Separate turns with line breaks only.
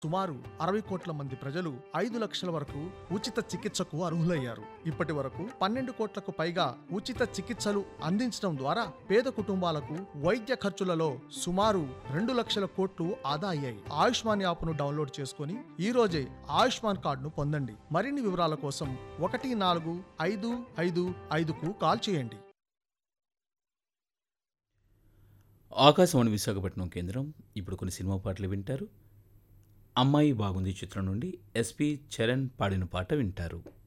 సుమారు అరవై కోట్ల మంది ప్రజలు ఐదు లక్షల వరకు ఉచిత చికిత్సకు అర్హులయ్యారు ఇప్పటి వరకు పన్నెండు కోట్లకు పైగా ఉచిత చికిత్సలు అందించడం ద్వారా పేద కుటుంబాలకు వైద్య ఖర్చులలో సుమారు రెండు లక్షల కోట్లు ఆదా అయ్యాయి ఆయుష్మాన్ యాప్ను డౌన్లోడ్ చేసుకుని ఈ రోజే ఆయుష్మాన్ కార్డును పొందండి మరిన్ని వివరాల కోసం ఒకటి నాలుగు ఐదు ఐదు ఐదుకు కాల్ చేయండి
ఆకాశవాణి విశాఖపట్నం కేంద్రం ఇప్పుడు కొన్ని సినిమా పాటలు వింటారు అమ్మాయి బాగుంది చిత్రం నుండి ఎస్పి చరణ్ పాడిన పాట వింటారు